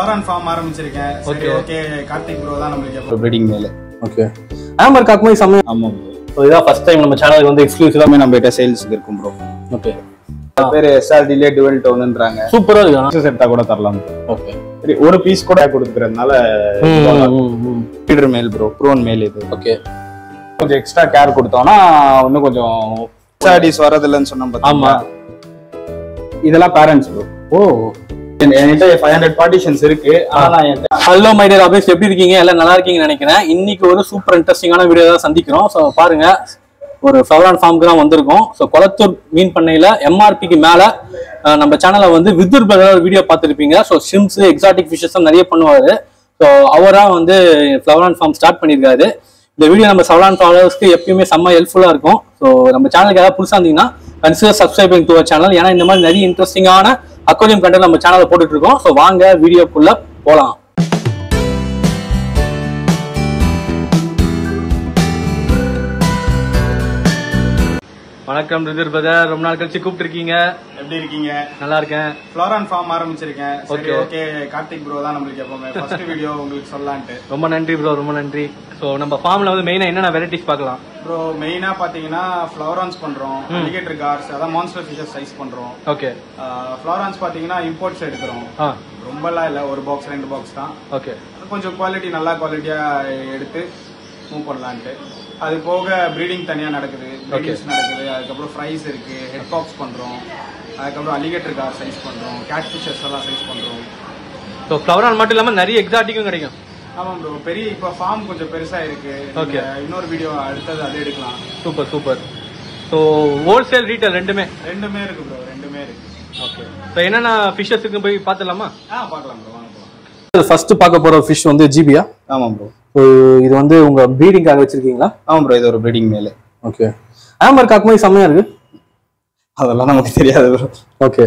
ஃப்ளோரான் form ஆரம்பிச்சிருக்கேன் சரி Okay. Okay Karthik bro தான் நம்மளுக்கு எப்போ ப்ரீடிங் மேல ஓகே ஆம்பர் காக்கும்போது செம்மையா ஆமாம் ஸோ இதான் ஃபர்ஸ்ட் டைம் நம்ம சேனலுக்கு வந்து எக்ஸ்க்ளூசிவாக எல்லாமே நம்ம கிட்ட சேல்ஸ்க்கு இருக்கும் ப்ரோ ஓகே பேர் எஸ்ஆர்டிலே டுவெல் டோன்ன்றாங்க சூப்பரா இருக்கு ஆனா செட்டா கூட தரலாம் ஓகே சரி ஒரு பீஸ் கூட கொடுத்துக்கிறதுனால ஃபீடர் மேல் ப்ரோ ப்ரோன் மேல் இது ஓகே கொஞ்சம் எக்ஸ்ட்ரா கேர் கொடுத்தோம்னா இன்னும் கொஞ்சம் எஸ்ஆர்டிஸ் வரதில்லைன்னு சொன்னோம் ஆமா பாத்தீங்களா இதெல்லாம் பேரண்ட்ஸ் ப்ரோ ஓ என்கிட்ட ஃபைவ் ஹண்ட்ரட் பார்ட்டிஷன்ஸ் இருக்கு ஆனா நான் என்கிட்ட ஹலோ மை டியர் அபேஸ் எப்படி இருக்கீங்க எல்லாம் நல்லா இருக்கீங்கன்னு நினைக்கிறேன் இன்னைக்கு ஒரு சூப்பர் இன்ட்ரெஸ்டிங்கான வீடியோ தான் சந்திக்கிறோம் ஸோ பாருங்க ஒரு ஃபவரான் ஃபார்முக்கு தான் வந்திருக்கோம் ஸோ கொளத்தூர் மீன் பண்ணையில எம்ஆர்பிக்கு மேல அஹ், நம்ம சேனலை வந்து விதுர் பிரதர் வீடியோ பார்த்துருப்பீங்க ஸோ ஷிம்ஸ் எக்ஸாட்டிக் ஃபிஷஸ் நிறைய பண்ணுவாரு ஸோ அவரா வந்து ஃப்ளவரான் ஃபார்ம் ஸ்டார்ட் பண்ணியிருக்காரு இந்த வீடியோ நம்ம சவலான் ஃபாலோவர்ஸ்க்கு எப்பயுமே செம்ம ஹெல்ப்ஃபுல்லாக இருக்கும் ஸோ நம்ம சேனலுக்கு ஏதாவது புதுசாக இருந்தீங்கன்னா கன்சிடர் சப்ஸ்கிரைபிங் டு சேனல் ஏன்னா இந்த மாதிரி நிறைய இன்ட்ரெஸ்டிங்கான அக்வாரியம் கண்டென்ட் நம்ம சேனலில் போட்டுட்டு இருக்கோம் ஸோ வாங்க வீடியோக்குள்ள போகலாம் வணக்கம் ரிதர் பிரதர் ரொம்ப நாள் கழிச்சு கூப்பிட்டுருக்கீங்க எப்படி இருக்கீங்க நல்லா இருக்கேன் ஃப்ளோரான் ஃபார்ம் ஆரம்பிச்சிருக்கேன் சரி Okay. ஓகே கார்த்திக் ப்ரோ தான் நம்மளுக்கு எப்பவுமே ஃபர்ஸ்ட் வீடியோ உங்களுக்கு சொல்லலான்ட்டு ரொம்ப நன்றி ப்ரோ ரொம்ப நன்றி ஸோ நம்ம ஃபார்ம்ல வந்து மெயினாக என்னென்ன வெரைட்டிஸ் பார்க்கலாம் ப்ரோ மெயினா பாத்தீங்கன்னா ஃப்ளவரான்ஸ் பண்றோம் அலிகேட்டர் கார்ஸ் அதான் மான்ஸ்டர் ஃபிஷஸ் சைஸ் பண்றோம் ஓகே ஃப்ளவரான்ஸ் பாத்தீங்கன்னா இம்போர்ட்ஸ் எடுக்கிறோம் ஆ ரொம்பலாம் இல்ல ஒரு பாக்ஸ் ரெண்டு பாக்ஸ் தான் ஓகே அது கொஞ்சம் குவாலிட்டி நல்லா குவாலிட்டியா எடுத்து மூவ் பண்ணலான்ட்டு அது போக ப்ரீடிங் தனியா நடக்குது ப்ரீடிங்ஸ் நடக்குது அதுக்கப்புறம் ஃப்ரைஸ் இருக்கு ஹெட் பாக்ஸ் பண்றோம் அதுக்கப்புறம் அலிகேட்டர் கார் சைஸ் பண்றோம் கேட் ஃபிஷஸ் எல்லாம் சைஸ் பண்றோம் ஸோ ஃப்ளவரான் மட்டும் இல்லாமல் நிறைய எக்ஸாட்டிக்கும் கிடைக்கும் ஆமா ப்ரோ பெரிய இப்ப ஃபார்ம் கொஞ்சம் பெருசா இருக்கு Okay. நீங்க இன்னொரு வீடியோ அடுத்தது அது எடுக்கலாம் super super so wholesale retail ரெண்டுமே ரெண்டுமே இருக்கு ப்ரோ ரெண்டுமே இருக்கு ஓகே ஸோ என்னென்ன ஃபிஷ்ஷஸ் இருக்கு போய் பார்த்துலாமா ஆ பார்க்கலாம் ப்ரோ வாங்க போலாம் ஃபர்ஸ்ட் பார்க்க போற ஃபிஷ் வந்து ஜிபியா ஆமா ப்ரோ இது வந்து உங்க ப்ரீடிங்காக வச்சிருக்கீங்களா ஆமா ப்ரோ இது ஒரு ப்ரீடிங் மேலே ஓகே ஆம்பர் காக்கும்போது செம்மையா இருக்கு அதெல்லாம் நமக்கு தெரியாது ப்ரோ ஓகே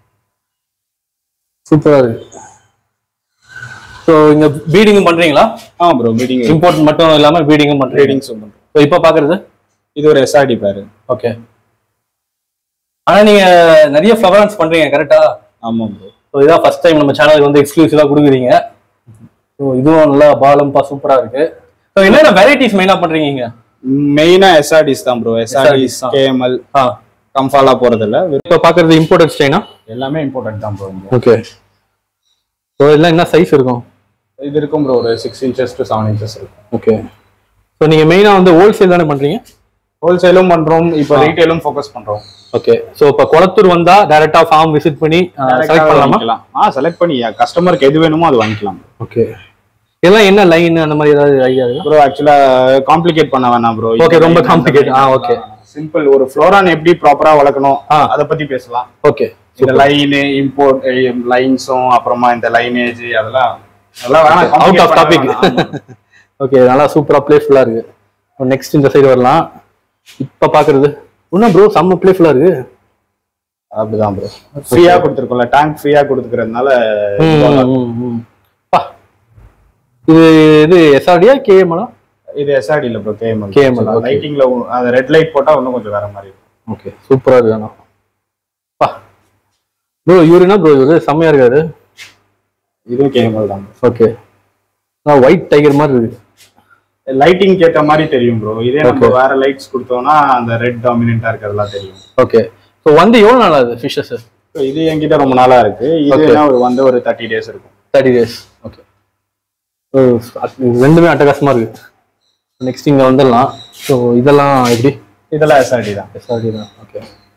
சூப்பரா இருக்கு ஸோ இங்க ப்ரீடிங்கும் பண்றீங்களா ஆமா ப்ரோ ப்ரீடிங் இம்போர்ட் மட்டும் இல்லாம ப்ரீடிங்கும் பண்றீங்க ப்ரீடிங் சொல்றோம் ஸோ இப்போ பாக்குறது இது ஒரு எஸ்ஆர்டி பேரு ஓகே ஆனா நீங்க நிறைய ஃப்ளவரன்ஸ் பண்றீங்க கரெக்டா ஆமா ப்ரோ ஸோ இதான் ஃபர்ஸ்ட் டைம் நம்ம சேனலுக்கு வந்து எக்ஸ்க்ளூசிவா கொடுக்குறீங்க ஸோ இதுவும் நல்லா பாலம்பா சூப்பரா இருக்கு ஸோ என்னென்ன வெரைட்டிஸ் மெயினா பண்றீங்க இங்க மெயினா எஸ்ஆர்டிஸ் தான் ப்ரோ எஸ்ஆர்டிஸ் தான். கேஎம்எல் ஆ கம்ஃபாலா போறது இல்ல இப்போ பாக்குறது இம்போர்ட்டட் ஸ்டைனா எல்லாமே இம்பார்ட்டன்ட் தான் ப்ரோ ஓகே ஸோ இதெல்லாம் என்ன சைஸ் இருக்கும் இது இருக்கும் ப்ரோ ஒரு six inches to seven inches இருக்கும் ஓகே ஸோ நீங்க மெயினா வந்து ஹோல்சேல் தானே பண்றீங்க ஹோல்சேலும் பண்றோம் இப்போ ரீட்டைலும் ஃபோக்கஸ் பண்றோம் ஓகே ஸோ இப்போ குளத்தூர் வந்தா டைரக்டா ஃபார்ம் விசிட் பண்ணி செலக்ட் பண்ணலாமா வாங்கிக்கலாம் ஆ செலக்ட் பண்ணி கஸ்டமருக்கு எது வேணுமோ அது வாங்கிக்கலாம் ஓகே இதெல்லாம் என்ன லைன் அந்த மாதிரி ஏதாவது ஐடியா இருக்கா ப்ரோ ஆக்சுவலா காம்ப்ளிகேட் பண்ண வேணாம் ப்ரோ Okay, ரொம்ப complicate. Ah, okay. சிம்பிள் ஒரு ஃப்ளோரான் எப்படி ப்ராப்பரா வளர்க்கணும் ஆ. அத பத்தி பேசலாம் ஓகே இந்த லைன் இம்போர்ட் லைன்ஸும் அப்புறமா இந்த லைனேஜ் அதெல்லாம் அதெல்லாம் வேணாம் அவுட் complicate ஆஃப் பண்ண டாபிக் வேணாம். ஆமா. ஓகே நல்லா சூப்பரா பிளேஃபுல்லா இருக்கு நெக்ஸ்ட் இந்த சைடு வரலாம் இப்ப பாக்குறது இன்னும் ப்ரோ செம்ம பிளேஃபுல்லா இருக்கு அப்படிதான் ப்ரோ ஃப்ரீயா கொடுத்துருக்கோம்ல டேங்க் ஃப்ரீயா கொடுத்துக்கிறதுனால பா. இது இது எஸ்ஆர்டியா கேஎம்எலா இது எஸ்ஆர்டி இல்ல ப்ரோ கேஎம்எல் KML, okay. லைட்டிங்ல அந்த ரெட் லைட் போட்டா இன்னும் கொஞ்சம் வேற மாதிரி இருக்கும். ஓகே சூப்பரா இருக்கு ஆனா பா ப்ரோ இவருனா ப்ரோ இவரு செம்மையா இருக்காரு இதுவும் கேஎம்எல் தான் ஓகே ஒயிட் டைகர் மாதிரி இருக்கு லைட்டிங் ஏத்த மாதிரி தெரியும் ப்ரோ இதே நம்ம வேற லைட்ஸ் கொடுத்தோம்னா அந்த ரெட் டாமினண்டா இருக்கிறதெல்லாம் தெரியும் ஓகே ஸோ வந்து எவ்வளோ நாள் ஆகுது ஃபிஷ்ஷஸ் So, இது என்கிட்ட ரொம்ப நாளா இருக்கு இது என்ன ஒரு வந்து ஒரு தேர்ட்டி டேஸ் இருக்கும் தேர்ட்டி டேஸ் ஓகே ரெண்டுமே அட்டகாசமா இருக்கு நெக்ஸ்ட் இங்க வந்துடலாம் ஸோ இதெல்லாம் எப்படி இதெல்லாம் எஸ்ஆர்டி தான் எஸ்ஆர்டி தான் ஓகே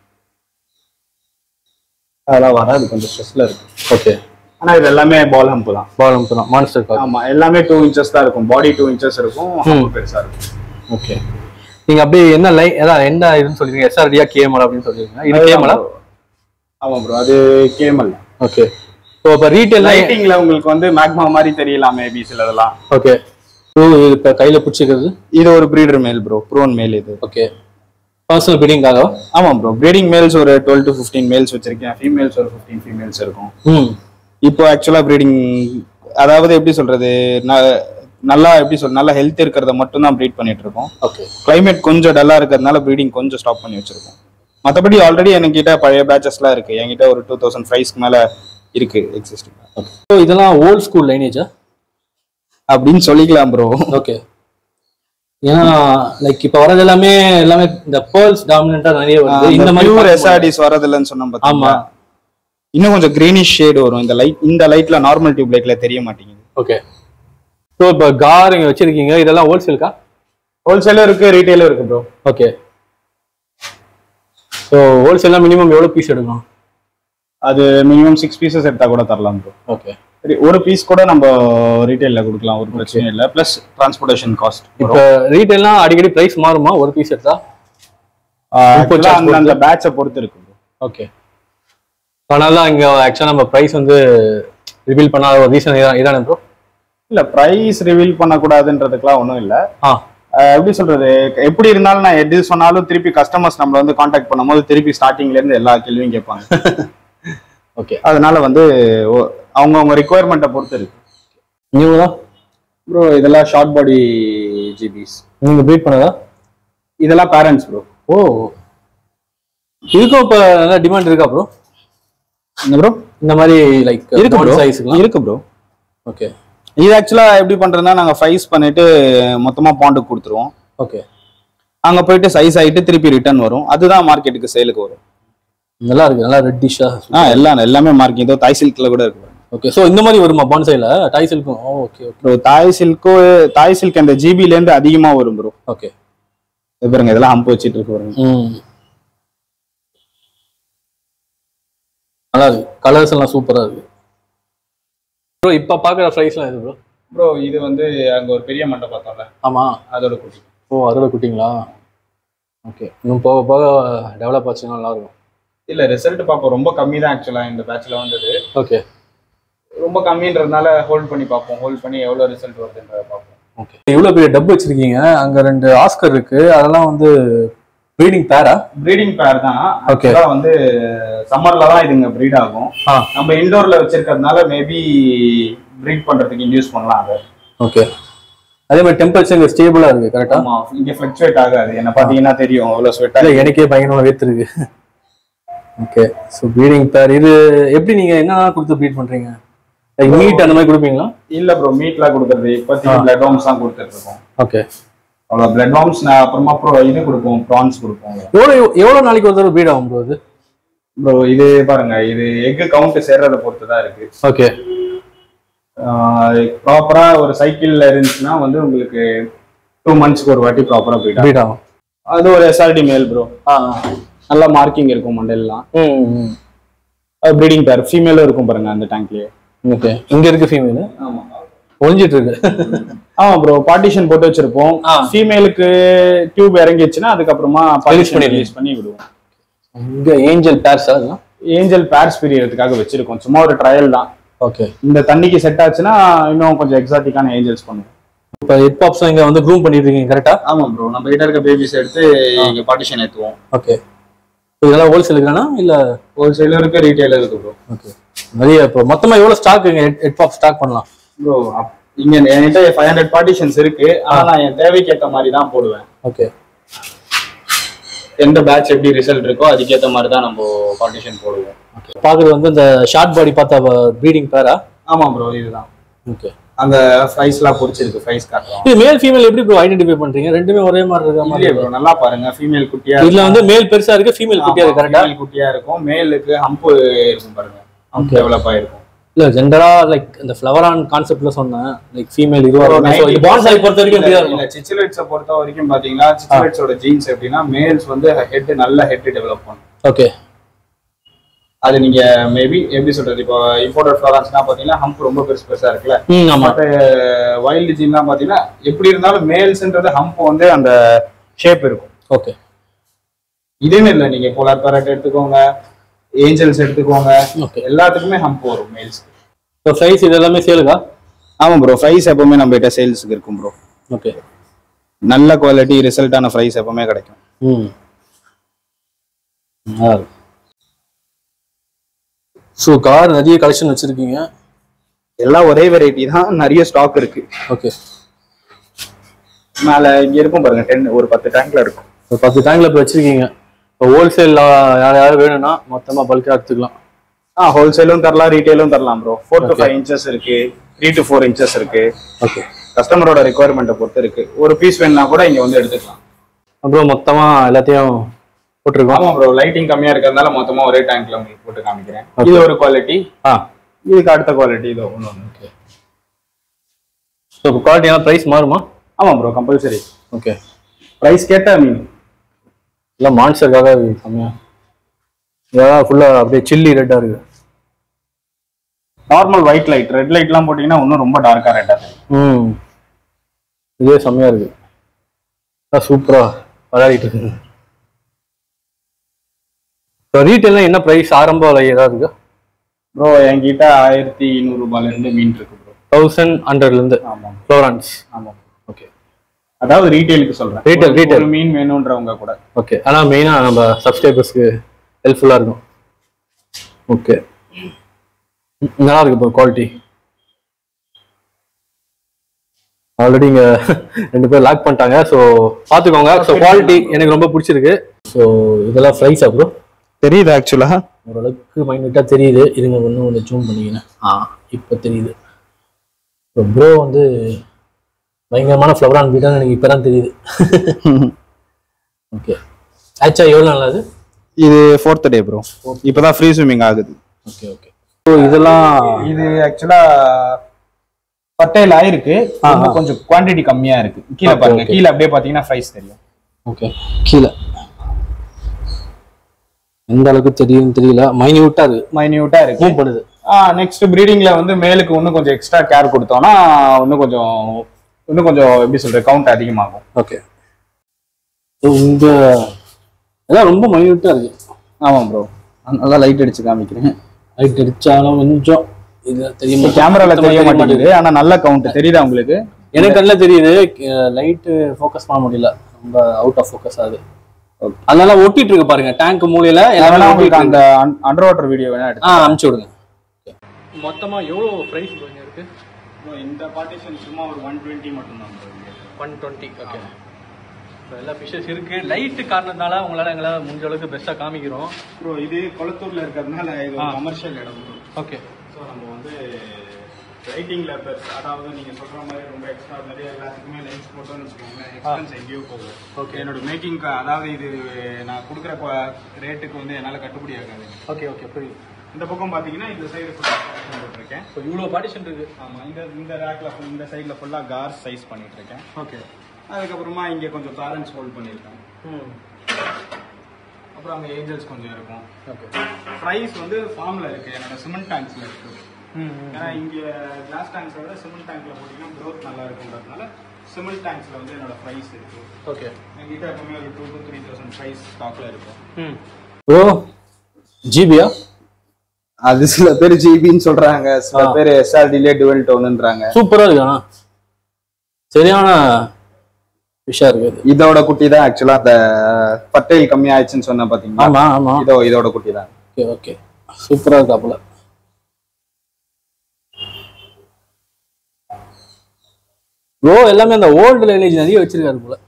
அதெல்லாம் வராது கொஞ்சம் ஸ்ட்ரெஸ்ல இருக்கு ஓகே ஆனா இது எல்லாமே பால் ஹம்ப் தான் பாலம் தான் மான்ஸ்டர் கார் ஆமா எல்லாமே டூ இன்ச்சஸ் தான் இருக்கும் பாடி டூ இன்ச்சஸ் இருக்கும் hump பெருசா இருக்கும் ஓகே நீங்க அப்படியே என்ன லைன் அதான் என்ன இதுன்னு சொல்லிருக்கீங்க எஸ்ஆர்டியா கேஎம்எல் அப்படின்னு சொல்லிருக்கீங்க இது கேஎம்எலா ஆமா ப்ரோ அது கேமல் ஓகே ஸோ இப்போ ரீட்டைல் லைட்டிங்ல உங்களுக்கு வந்து மேக்மா மாதிரி தெரியலாம் மேபி சிலதெல்லாம் ஓகே ஸோ இப்போ கையில் பிடிச்சிக்கிறது இது ஒரு ப்ரீடர் மேல் ப்ரோ ப்ரோன் மேல் இது ஓகே பர்சனல் பிடிங்காக ஆமா ப்ரோ ப்ரீடிங் மேல்ஸ் ஒரு டுவெல் டு ஃபிஃப்டீன் மேல்ஸ் வச்சிருக்கேன் ஃபீமேல்ஸ் ஒரு ஃபிஃப்டீன் ஃபீமேல்ஸ் இருக்கும் ம் இப்போ ஆக்சுவலா ப்ரீடிங் அதாவது எப்படி சொல்றது ந- நல்லா எப்படி சொல் நல்லா ஹெல்த் இருக்கிறத மட்டும் தான் ப்ரீட் பண்ணிட்டு இருக்கோம் ஓகே climate கொஞ்சம் டல்லா இருக்கிறதுனால ப்ரீடிங் கொஞ்சம் ஸ்டாப் பண்ணி வச்சிருக்கோம் மற்றபடி ஆல்ரெடி என்கிட்ட பழைய பேச்சஸ்லாம் இருக்கு என்கிட்ட ஒரு டூ தௌசண்ட் ஃபைவ்ஸ்க்கு மேல இருக்கு எக்ஸிஸ்டிங் ஸோ இதெல்லாம் ஓல்ட் ஸ்கூல் லைனேஜா அப்படின்னு சொல்லிக்கலாம் ப்ரோ ஓகே ஏன்னா லைக் இப்போ வரது எல்லாமே எல்லாமே இந்த பேர்ல்ஸ் டாமினண்டா நிறைய வருது இந்த மாதிரி பியூர் பார்க்கும்போது- எஸ்ஆர்டிஸ் வரதில்லைன்னு சொன்னோம் ஆமா. பாத்தீங்களா இன்னும் கொஞ்சம் கிரீனிஷ் ஷேட் வரும் இந்த லைட் இந்த லைட்ல நார்மல் டியூப் லைட்ல தெரிய மாட்டேங்குது ஓகே ஸோ இப்போ கார் இங்கே வச்சிருக்கீங்க இதெல்லாம் ஹோல்சேலுக்கா ஹோல்சேலும் இருக்கு ரீட்டைலும் இருக்கு ப்ரோ ஓகே ஸோ ஹோல்சேலாக மினிமம் எவ்வளோ பீஸ் எடுக்கணும் அது மினிமம் சிக்ஸ் பீசஸ் எடுத்தா கூட தரலாம் ப்ரோ ஓகே சரி ஒரு பீஸ் கூட நம்ம ரீட்டைல்ல கொடுக்கலாம் ஒரு பிரச்சனையும் இல்லை ப்ளஸ் டிரான்ஸ்போர்ட்டேஷன் காஸ்ட் இப்போ ரீட்டைல்லாம் அடிக்கடி ப்ரைஸ் மாறுமா ஒரு பீஸ் எடுத்தா Import charge அந்த அந்த பேட்சை பொறுத்து இருக்கு bro. ஓகே அதனால தான் இங்கே ஆக்சுவலாக நம்ம ப்ரைஸ் வந்து ரிவீல் பண்ணாத ஒரு ரீசன் இதானே ப்ரோ இல்ல பிரைஸ் ரிவீல் பண்ணக்கூடாதுன்றதுக்குலாம் ஒன்றும் இல்லை ஆ எப்படி சொல்றது எப்படி இருந்தாலும் நான் எது சொன்னாலும் திருப்பி கஸ்டமர்ஸ் நம்மள வந்து காண்டாக்ட் பண்ணும்போது திருப்பி ஸ்டார்டிங்ல இருந்து எல்லா கேள்வியும் கேட்பாங்க ஓகே அதனால வந்து ஒ- அவங்கவங்க ரிக்குவயர்மெண்ட்டை பொறுத்து இருக்கு நீங்கள் தான் ப்ரோ இதெல்லாம் ஷார்ட் பாடி ஜிபிஸ் நீங்கள் ப்ரீட் பண்ணதா இதெல்லாம் பேரண்ட்ஸ் ப்ரோ ஓ இதுக்கும் இப்போ நல்லா டிமாண்ட் இருக்கா ப்ரோ என்ன ப்ரோ இந்த மாதிரி லைக் இருக்கு ப்ரோ சைஸ்க்குலாம் இருக்கு ப்ரோ ஓகே இது ஆக்சுவலா எப்படி பண்றதுன்னா நாங்க ஃபைஸ் பண்ணிட்டு மொத்தமா பாண்டுக்கு கொடுத்துருவோம் ஓகே அங்க போயிட்டு சைஸ் ஆயிட்டு திருப்பி ரிட்டர்ன் வரும் அதுதான் மார்க்கெட்டுக்கு சேலுக்கு வரும் நல்லா இருக்கு நல்லா ரெட்டிஷா ஆ எல்லாம் எல்லாமே மார்க்கிங் ஏதோ தாய் சில்க்ல கூட இருக்கு ஓகே ஸோ இந்த மாதிரி வருமா பான்சைல டாய் சில்க்கும் oh okay okay bro Thai சில்க்கு தாய் சில்க் அந்த ஜிபில இருந்து அதிகமா வரும் ப்ரோ ஓகே பாருங்க இதெல்லாம் ஹம்ப் வச்சிட்டு இருக்கு பாருங்க ம் நல்லா இருக்கு கலர்ஸ் எல்லாம் சூப்பரா இருக்கு ப்ரோ இப்போ பார்க்குற ப்ரைஸ்லாம் எது ப்ரோ ப்ரோ இது வந்து அங்க ஒரு பெரிய மண்டை பார்த்தோம்ல ஆமா அதோட குட்டி ஓ அதோட குட்டிங்களா ஓகே இன்னும் போக போக டெவலப் ஆச்சுன்னா நல்லா இருக்கும் இல்ல ரிசல்ட் பார்ப்போம் ரொம்ப கம்மி தான் ஆக்சுவலா இந்த பேட்ச்ல வந்தது ஓகே ரொம்ப கம்மின்றதுனால ஹோல்ட் பண்ணி பார்ப்போம் ஹோல்ட் பண்ணி எவ்வளவு ரிசல்ட் வருதுன்றத பார்ப்போம் ஓகே இவ்வளோ பெரிய டப் வச்சிருக்கீங்க அங்க ரெண்டு ஆஸ்கர் இருக்கு அதெல்லாம் வந்து ப்ரீடிங் பேரா ப்ரீடிங் பேர் தான் Okay. ஆக்சுவலா வந்து சம்மர்ல தான் இதுங்க ப்ரீட் ஆகும் ஆ நம்ம இன்டோர்ல வச்சிருக்கிறதுனால மேபி ப்ரீட் பண்றதுக்கு இன்டியூஸ் பண்ணலாம் அதை ஓகே அதே மாதிரி டெம்பரேச்சர் இங்கே ஸ்டேபிளாக இருக்கு கரெக்டா ஆமா இங்க ஃபிளக்சுவேட் ஆகாது என்ன பாத்தீங்கன்னா தெரியும் அவ்வளவு ஸ்வெட் இல்லை எனக்கே பயங்கரமாக வேர்த்துருக்கு ஓகே ஸோ ப்ரீடிங் பேர் இது எப்படி நீங்க என்னென்ன கொடுத்து ப்ரீட் பண்றீங்க லைக் மீட் அந்த மாதிரி கொடுப்பீங்களா இல்ல ப்ரோ மீட்லாம் கொடுக்கறது இப்போதைக்கு பிளட் வார்ம்ஸ் தான் கொடுத்துட்டு இருக்கோம் ஓகே அவ்வளவு பிளட் வார்ம்ஸ் நான் அப்புறமா ப்ரோ இது கொடுப்போம் ப்ரான்ஸ் கொடுப்போம் எவ்வளோ எவ்வளோ நாளைக்கு ஒரு தடவை ப்ரீட் ஆகும் ப்ரோ இது ப்ரோ இது பாருங்க இது எக் கவுண்ட் சேர்றதை பொறுத்து தான் இருக்கு ஓகே ப்ராப்பரா ஒரு சைக்கிள்ல இருந்துச்சுன்னா வந்து உங்களுக்கு டூ மந்த்ஸ்க்கு ஒரு வாட்டி ப்ராப்பரா போயிடும் ப்ரீட் ஆகும் அது ஒரு எஸ்ஆர்டி மேல் ப்ரோ ஆ நல்லா மார்க்கிங் இருக்கும் மண்டெல்லாம் ம் அது ப்ரீடிங் பேர் ஃபீமேலும் இருக்கும் பாருங்க அந்த டேங்க்லயே ஓகே இங்க இருக்கு ஃபீமேல் ஆமா ஒளிஞ்சிட்டு இருக்கு ஆமா ப்ரோ பார்ட்டிஷன் போட்டு வச்சிருப்போம் ஆ. ஃபீமேலுக்கு டியூப் இறங்கிடுச்சுன்னா அதுக்கப்புறமா பார்ட்டிஷன் பண்ணிடுவீங்க. ரிலீஸ் பண்ணி விடுவோம் இங்க ஏஞ்சல் பேர்ஸ் அதெல்லாம் ஏஞ்சல் பேர்ஸ் பிரியறதுக்காக வச்சிருக்கோம் சும்மா ஒரு ட்ரையல் தான் ஓகே இந்த தண்ணிக்கு செட் ஆச்சுன்னா இன்னும் கொஞ்சம் எக்ஸாட்டிக்கான ஏஞ்சல்ஸ் பண்ணுவோம் இப்போ ஹெட் பாப்ஸ் இங்க வந்து க்ரூம் பண்ணிட்டு இருக்கீங்க கரெக்டா ஆமா ப்ரோ நம்ம கிட்ட இருக்க பேபிஸ் எடுத்து இங்க பார்ட்டிஷன் ஏத்துவோம் ஓகே இதெல்லாம் ஹோல்சேலுக்கானா இல்ல ஹோல்சேலும் இருக்கு ரீட்டைலும் இருக்கு ப்ரோ ஓகே நிறைய இப்போ மொத்தமா எவ்வளவு ஸ்டாக் இங்க ஹெட் பாப் ஸ்டாக் பண்ணலாம் ப்ரோ இங்க என்கிட்ட ஃபைவ் ஹண்ட்ரட் பார்ட்டிஷன்ஸ் இருக்கு ஆனா நான் என் தேவைக்கு ஏத்த மாதிரி தான் போடுவேன் ஓகே எந்த பேட்ச் எப்படி ரிசல்ட் இருக்கோ அதுக்கேத்த மாதிரி தான் நம்ம பார்ட்டிஷன் போடுவோம் பாக்குறது வந்து இந்த ஷார்ட் பாடி பார்த்தா ப்ரீடிங் பேரா ஆமா ப்ரோ இதுதான் ஓகே அந்த ஃப்ரைஸ்லாம் பொரிச்சிருக்கு ஃப்ரைஸ் காட்டுறோம் இது மேல் ஃபீமேல் எப்படி ப்ரோ ஐடென்டிஃபை பண்றீங்க ரெண்டுமே ஒரே மாதிரி இருக்க இல்லையே மாதிரி ப்ரோ நல்லா பாருங்க ஃபீமேல் குட்டியா இதுல வந்து மேல் பெருசா இருக்கு ஃபீமேல் குட்டியா இருக்கு கரெக்டா female குட்டியா இருக்கும் மேலுக்கு ஹம்ப் இருக்கும் பாருங்க ஹம்ப் டெவலப் ஆயிருக்கும் இல்ல ஜென்ரலா லைக் இந்த ஃப்ளவர் ஆன் கான்செப்ட்ல சொன்னேன் லைக் ஃபீமேல் இதுவா இருக்கும் So, இது பான்சாய் பொறுத்த வரைக்கும் இப்படிதான் இருக்கும் இல்ல சிச்சிலெட்ஸை பொறுத்த வரைக்கும் பாத்தீங்கன்னா சிச்சிலெட்ஸோட ஜீன்ஸ் எப்படின்னா மேல்ஸ் வந்து ஹெட் நல்ல ஹெட் டெவலப் பண்ணும் ஓகே அது நீங்க மேபி எப்படி சொல்றது இப்போ இம்போர்ட்டட் ஃபிளவர்ஸ்னா பாத்தீங்கன்னா ஹம்ப் ரொம்ப பெருசு பெருசா இருக்குல்ல ம் ஆமா மற்ற வைல்டு ஜீன்லாம் பாத்தீங்கன்னா எப்படி இருந்தாலும் மேல்ஸ்ன்றது ஹம்ப் வந்து அந்த ஷேப் இருக்கும் ஓகே இதுன்னு இல்லை நீங்க போலார் பேரட் எடுத்துக்கோங்க ஏஞ்சல்ஸ் எடுத்துக்கோங்க ஓகே எல்லாத்துக்குமே ஹம்ப் வரும் மேல்ஸ் ஸோ சைஸ் இது எல்லாமே சேலுக்கா ஆமா ப்ரோ ஃப்ரைஸ் எப்பவுமே நம்ம கிட்ட சேல்ஸுக்கு இருக்கும் ப்ரோ ஓகே நல்ல குவாலிட்டி ரிசல்ட்டான ஃப்ரைஸ் எப்பவுமே கிடைக்கும் ம் ஸோ கார் நிறைய கலெக்ஷன் வச்சிருக்கீங்க எல்லாம் ஒரே வெரைட்டி தான் நிறைய ஸ்டாக் இருக்கு ஓகே மேல இங்க இருக்கும் பாருங்க டென் ஒரு பத்து டேங்க்ல இருக்கும் ஒரு பத்து டேங்க்ல இப்போ வச்சிருக்கீங்க இப்போ ஹோல்சேல் யார் யாரும் வேணும்னா மொத்தமா பல்கா எடுத்துக்கலாம் ஆ ஹோல்சேலும் தரலாம் ரீட்டைலும் தரலாம் bro four to five inches இருக்கு த்ரீ டு ஃபோர் இன்ச்சஸ் இருக்கு ஓகே கஸ்டமரோட ரெக்குவயர்மெண்ட்டை பொறுத்து இருக்கு ஒரு பீஸ் வேணும்னா கூட இங்க வந்து எடுத்துக்கலாம் அப்புறம் மொத்தமா எல்லாத்தையும் போட்டிருக்கோம் ஆமா ப்ரோ லைட்டிங் கம்மியா இருக்கிறதுனால மொத்தமா ஒரே டேங்க்ல உங்களுக்கு போட்டு காமிக்கிறேன் Okay. இது ஒரு குவாலிட்டி ஆ இதுக்கு அடுத்த குவாலிட்டி இது ஒன்று ஒன்று ஸோ இப்போ குவாலிட்டியான ப்ரைஸ் மாறுமா ஆமா ப்ரோ கம்பல்சரி ஓகே ப்ரைஸ் கேட்டா மீன் இல்லை மான்ஸ்டருக்காக கம்மியா இதெல்லாம் ஃபுல்லாக அப்படியே சில்லி ரெட்டாக இருக்கு நார்மல் ஒயிட் லைட் ரெட் லைட்லாம் போட்டீங்கன்னா இன்னும் ரொம்ப டார்க்கா ரெட்டா தெரியும் ம் இதே செம்மையா இருக்கு சூப்பரா விளையாடிட்டு இருக்கு இப்போ ரீட்டைல்ல என்ன ப்ரைஸ் ஆரம்ப விலை ஏதாவது இருக்கு ப்ரோ என்கிட்ட ஆயிரத்தி நூறு ரூபாயில இருந்து மீன் இருக்கு ப்ரோ தௌசண்ட் ஹண்ட்ரட்லேருந்து ஆமா ஃப்ளோரன்ஸ் ஆமா ஓகே அதாவது ரீட்டைலுக்கு சொல்றேன் Retail, ஒரு- retail. ஒரு மீன் வேணும்ன்றவங்க கூட ஓகே ஆனால் மெயினாக நம்ம சப்ஸ்கிரைபர்ஸ்க்கு ஹெல்ப்ஃபுல்லாக இருக்கும் ஓகே நல்லா இருக்கு இப்போ குவாலிட்டி ஆல்ரெடி இங்கே ரெண்டு பேர் லாக் பண்ணிட்டாங்க ஸோ பார்த்துக்கோங்க ஸோ குவாலிட்டி எனக்கு ரொம்ப பிடிச்சிருக்கு ஸோ இதெல்லாம் ப்ரைஸ் அப்புறம் தெரியுது ஆக்சுவலா ஓரளவுக்கு மைனூட்டாக தெரியுது இருங்க ஒன்று ஒன்று ஜூம் பண்ணிக்கிறேன் ஆ இப்போ தெரியுது இப்போ ப்ரோ வந்து பயங்கரமான ஃப்ளவர் ஆன் பீட்டான்னு எனக்கு இப்போ தான் தெரியுது ஓகே ஆச்சா எவ்வளோ நல்லா அது இது ஃபோர்த் டே ப்ரோ இப்பதான் ஃப்ரீ ஸ்விம்மிங் ஆகுது ஓகே ஓகே ஸோ இதெல்லாம் இது ஆக்சுவலா பட்டையில் ஆயிருக்கு இன்னும் கொஞ்சம் குவாண்டிட்டி கம்மியா இருக்கு கீழே Okay, பாருங்க okay. கீழே அப்படியே பாத்தீங்கன்னா ப்ரைஸ் தெரியும் ஓகே கீழே எந்த அளவுக்கு தெரியும்னு தெரியல மைன்யூட்டாக இருக்கு மைன்யூட்டா இருக்கு மூவ் பண்ணுது நெக்ஸ்ட் ப்ரீடிங்ல வந்து மேலுக்கு இன்னும் கொஞ்சம் எக்ஸ்ட்ரா கேர் கொடுத்தோம்னா இன்னும் கொஞ்சம் இன்னும் கொஞ்சம் எப்படி சொல்றது கவுண்ட் அதிகமாகும் ஓகே ஸோ இந்த எல்லாம் ரொம்ப மைன்யூட்டாக இருக்கு ஆமா ப்ரோ நல்லா லைட் அடிச்சு காமிக்கிறேன் லைட் அடிச்சாலும் கொஞ்சம் இது தெரியுமா கேமரால தெரிய மாட்டேங்குது ஆனா நல்ல கவுண்ட் தெரியுதா உங்களுக்கு எனக்கு கண்ணில் தெரியுது லைட்டு ஃபோக்கஸ் பண்ண முடியல ரொம்ப அவுட் ஆஃப் ஃபோக்கஸ் ஆகுது அதனால ஒட்டிட்டு இருக்கு பாருங்க டேங்க் மூலையில நான் வேணா எல்லாமே உங்களுக்கு அந்த அண்டர் வாட்டர் வீடியோ வேணா ஆ அனுப்பிச்சு விடுங்க மொத்தமா எவ்வளோ ப்ரைஸ் இருக்கு எடுத்து இந்த பார்ட்டிஷன் சும்மா ஒரு ஒன் டுவெண்ட்டி மட்டும் தான் ஒன் டுவெண்ட்டி ஓகே எல்லா ஃபிஷஸ் இருக்கு லைட்டு காரணத்தால உங்களால எங்களால் முடிஞ்ச அளவுக்கு பெஸ்ட்டாக காமிக்கிறோம் ப்ரோ இது கொளத்தூர்ல இருக்கிறதுனால இது ஆ. கமர்ஷியல் இடம் ஓகே ஸோ நம்ம வந்து ரைட்டிங் லேபர்ஸ் அதாவது நீங்க சொல்ற மாதிரி ரொம்ப எக்ஸ்ட்ரா நிறைய எல்லாத்துக்குமே லைன்ஸ் போட்டோம்னு வச்சுக்கோங்களேன் எக்ஸ்பென்ஸ் எங்கேயோ போகும் ஓகே என்னோட மேக்கிங் அதாவது இது நான் கொடுக்குற ரேட்டுக்கு வந்து என்னால கட்டுப்படி ஆகாது ஓகே ஓகே புரியுது இந்த பக்கம் பாத்தீங்கன்னா இந்த சைடு ஃபுல்லாக போட்டிருக்கேன் இப்போ இவ்வளோ பார்ட்டிஷன் இருக்கு ஆமா இந்த இந்த ரேக்ல இந்த சைடுல ஃபுல்லா கார் சைஸ் பண்ணிட்டு இருக்கேன் ஓகே அதுக்கப்புறமா இங்க கொஞ்சம் பேரண்ட்ஸ் ஹோல்ட் பண்ணியிருக்கேன் ம் அப்புறம் அங்க ஏஞ்சல்ஸ் கொஞ்சம் இருக்கும் ஓகே ப்ரைஸ் வந்து ஃபார்ம்ல இருக்கு என்னோட சிமெண்ட் டேங்க்ஸ்ல இருக்கு ம் ஏன்னா இங்க கிளாஸ் டேங்க்ஸை விட சிமெண்ட் டேங்க்ல போட்டீங்கன்னா growth நல்லா இருக்குன்றதுனால சிமெண்ட் டேங்க்ஸ்ல வந்து என்னோட ப்ரைஸ் இருக்கு ஓகே என்கிட்ட எப்பவுமே ஒரு two to three thousand price ஸ்டாக்ல இருக்கும் ம் ப்ரோ ஜிபியா அது சில பேர் ஜிபின்னு சொல்றாங்க சில ஆ. பேர் எஸ்ஆர்டிலே டுவெல் டோன்ன்றாங்க சூப்பராக இருக்கு ஆனா சரியான விஷயம் இருக்கு அது இதோட குட்டி தான் ஆக்சுவலா அந்த பட்டையில் கம்மி ஆயிடுச்சுன்னு சொன்ன பாத்தீங்களா ஆமா ஆமா இதோ இதோட குட்டி தான் ஓகே ஓகே சூப்பரா இருக்காப்புல ப்ரோ எல்லாமே அந்த ஓல்டு லைனேஜ் நிறைய வச்சிருக்காரு போல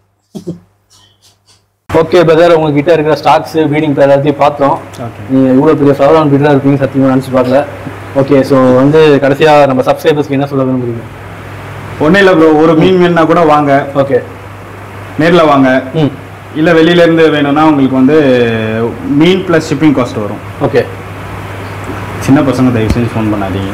ஓகே பிரதர் உங்ககிட்ட இருக்கிற ஸ்டாக்ஸ் பீடிங் பேர் எல்லாத்தையும் பார்த்தோம் நீங்க இவ்வளவு பெரிய சவரான் பீடரா இருப்பீங்க சத்தியமா நினைச்சு பார்க்கல ஓகே ஸோ வந்து கடைசியா நம்ம சப்ஸ்கிரைபர்ஸ்க்கு என்ன சொல்ல விரும்புறீங்க ஒன்னும் இல்ல ப்ரோ ஒரு மீன் வேணும்னா கூட வாங்க ஓகே நேர்ல வாங்க ம் இல்ல வெளியில இருந்து வேணும்னா உங்களுக்கு வந்து மீன் பிளஸ் ஷிப்பிங் காஸ்ட் வரும் ஓகே சின்ன பசங்க தயவு செஞ்சு ஃபோன் பண்ணாதீங்க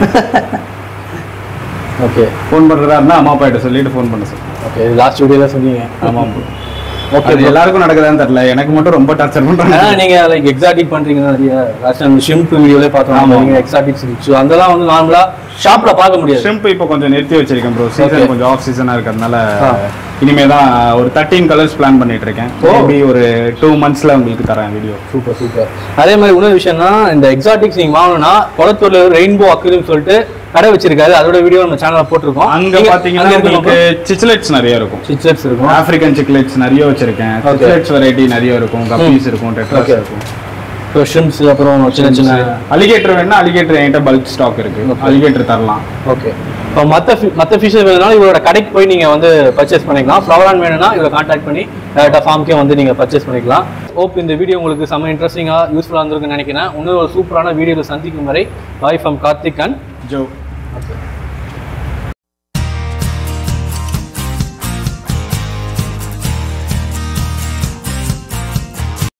ஓகே ஃபோன் பண்றதா இருந்தா அம்மா அப்பா கிட்ட சொல்லிட்டு ஃபோன் பண்ண சொல்லுங்க ஓகே லாஸ்ட் வீடியோல சொன்னீங்க ஆமா bro. ஓகே அது எல்லாருக்கும் நடக்குதான்னு தெரியல எனக்கு மட்டும் ரொம்ப டார்ச்சர் பண்றாங்க ஆனா நீங்க லைக் எக்ஸாட்டிக் பண்றீங்க நிறைய லாஸ்ட் அந்த ஷிம்ப் வீடியோல பார்த்தோம் ஆமா. நீங்க எக்ஸாட்டிக்ஸ் ஸோ அதெல்லாம் வந்து நார்மலா ஷாப்ல பார்க்க முடியாது ஷிம்ப் இப்போ கொஞ்சம் நிறுத்தி வச்சிருக்கேன் ப்ரோ Okay. சீசன் கொஞ்சம் ஆஃப் சீசனா இருக்கிறதுனால ஆ. இனிமே தான் ஒரு தேர்ட்டீன் கலர்ஸ் பிளான் பண்ணிட்டு இருக்கேன் ஓ. மேபி ஒரு டூ மந்த்ஸ்ல உங்களுக்கு தரேன் வீடியோ சூப்பர் சூப்பர் அதே மாதிரி இன்னொரு விஷயம்னா இந்த எக்ஸாட்டிக்ஸ் நீங்க வாங்கணும்னா குளத்தூர்ல ரெயின்போ அக்ரிம் சொல்லிட்டு கடை வச்சிருக்காரு அதோட வீடியோ நம்ம சேனல்ல போட்டிருக்கோம் அங்க பாத்தீங்கன்னா உங்களுக்கு சிச்லெட்ஸ் நிறைய இருக்கும் சிக்ஸர்ஸ் இருக்கும் ஆப்பிரிக்கன் சிக்லெட்ஸ் நிறைய வச்சிருக்கேன் Okay. சிக்லெட்ஸ் வெரைட்டி நிறைய இருக்கும் கப்பீஸ் இருக்கும் டெட்ராஸ் Okay. இருக்கும் ஸோ ஷிம்ஸ் அப்புறம் சின்ன சின்ன அலிகேட்டர் வேணா அலிகேட்டர் என்கிட்ட பல்க் ஸ்டாக் இருக்கு Okay. அலிகேட்டர் தரலாம் ஓகே இப்போ மற்ற மற்ற ஃபிஷஸ் வேணும்னாலும் இவரோட கடைக்கு போய் நீங்கள் வந்து பர்ச்சேஸ் பண்ணிக்கலாம் ஃப்ளவரான் வேணும்னா இவரை கான்டாக்ட் பண்ணி டேரெக்டாக ஃபார்ம்க்கே வந்து நீங்கள் பர்ச்சேஸ் பண்ணிக்கலாம் ஹோப் இந்த வீடியோ உங்களுக்கு செம்ம இன்ட்ரெஸ்டிங்காக யூஸ்ஃபுல்லாக இருந்திருக்குன்னு நினைக்கிறேன் இன்னொரு ஒரு சூப்பரான வீடியோவில் சந்திக்கும் வரை bye from Karthik and Jo okay